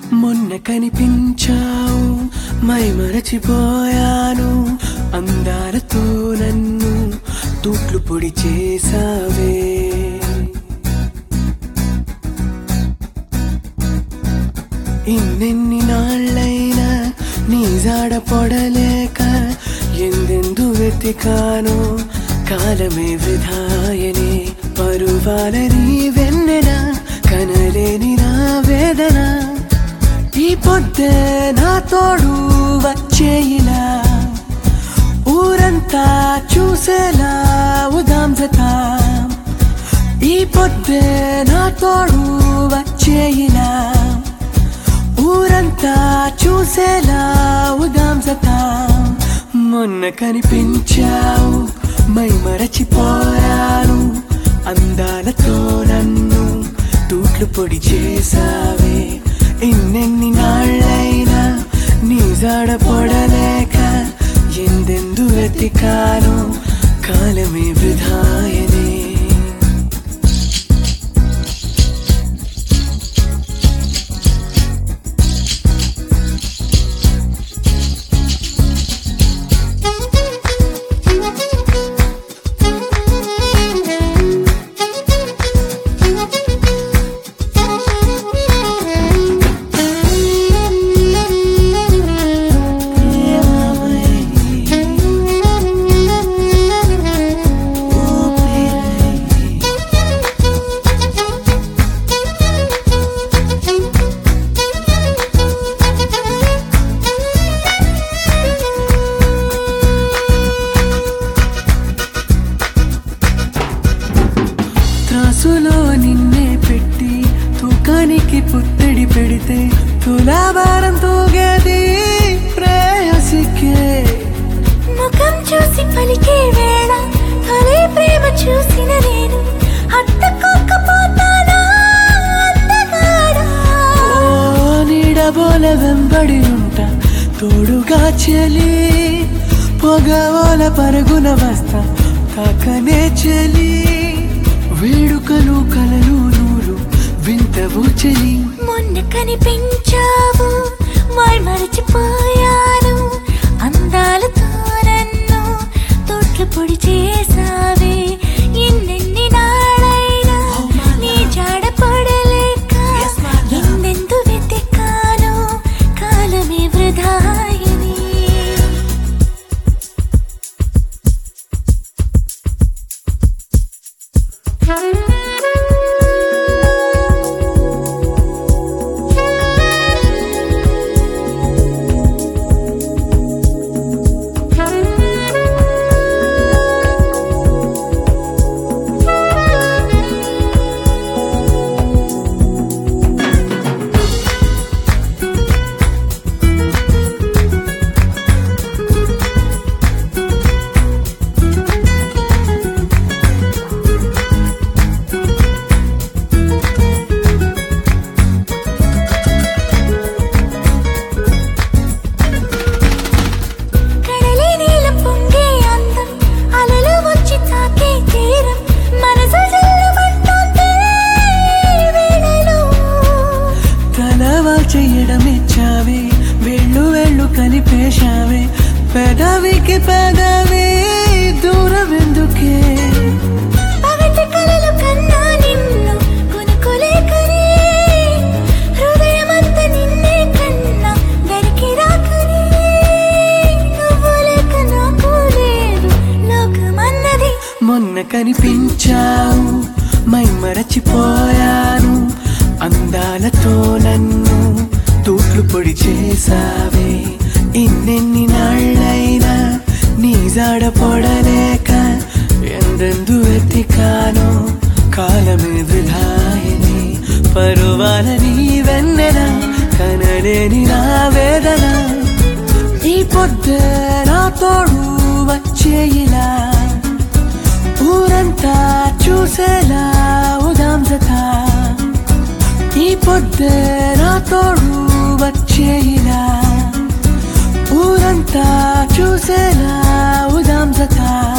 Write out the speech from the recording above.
మొన్న కనిపించావు మై మరచిపోయాను అందాలతో నన్ను తూట్లు పొడి చేసావే ఇన్నెన్ని నాళ్ళైనా నీ జాడ పొడలేక ఎందెందు వెతికాను కాలమే వృధాయనే పరువాల నీ వెన్నెన కనలేని నా వేదన ఈ పొద్దే నా తోడు వచ్చేయిలా ఊరంతా చూసేలా ఉదాం జతాం ఈ పొద్దే నా తోడు వచ్చేయిలా ఊరంతా చూసేలా ఉదాం జతాం మొన్న కనిపించావు మై మరచిపోయాను అందాలతో నన్ను తూట్లు పొడి చేసావే ఎన్నెన్ని నాళ్ళైనా నీ జాడ పొడలేక ఎందెందు వెతికాను కాలమే వృధాయనే త్రాసులో నిన్నే పెట్టి తూకానికి పుత్తడి పెడితే తులాభారం తూగేది ప్రేయసికే ముఖం చూసి పలికే వేళ తొలి ప్రేమ చూసిన నేను హత్తుకోకపోతానా అందగాడా ఓ నీడబోల వెంబడి ఉంటా తోడుగా చెలి పొగవోల పరుగున వస్తా తాకనే చెలి వేడుకలు కలలు నూరు వింతవు చెలి మొన్న కనిపించావు మై మరచిపోయాను అందాలతో నన్ను తోట్లు పొడి చేసావే ఎన్నెన్ని నాడైనా నీ జాడ పడలేక ఎందెందు వెతికాను కాలమే వృధాయని కడలి నీలం పొంగే అందం అలలు వచ్చి తాకే తీరం మనసు జల్లుమంటోంది ఈ వేళలో తలవా చెయ్యడమిచ్చావే వెళ్ళు వెళ్ళు కలిపేశావే పెదవికి పెదవి దూరం ఎందుకే పగటి కలలు కన్నా నిన్ను కొనుక్కోలేకనే హృదయమంత నిన్నే కన్నా దరికి రాకనే నువ్వు లేక నాకు లేదు లోకమన్నది మొన్న కనిపించావు మై మరచిపోయాను అందాలతో నన్ను తూట్లు పొడి చేసావే ఇన్నెన్ని నాళ్ళైనా నీ జాడ పొడలేక ఎందెందు వెతికాను కాలమే వృధాయని పరువాల నీ వెన్నెల కనలేని నా వేదన ఈ పొద్దే నా తోడు వచ్చేయిలా ఊరంతా చూసేలా ఉదాం జతా ఈ పొద్దే నా తోడు వచ్చేయిలా ఊరంతా చూసేలా ఉదాం జతా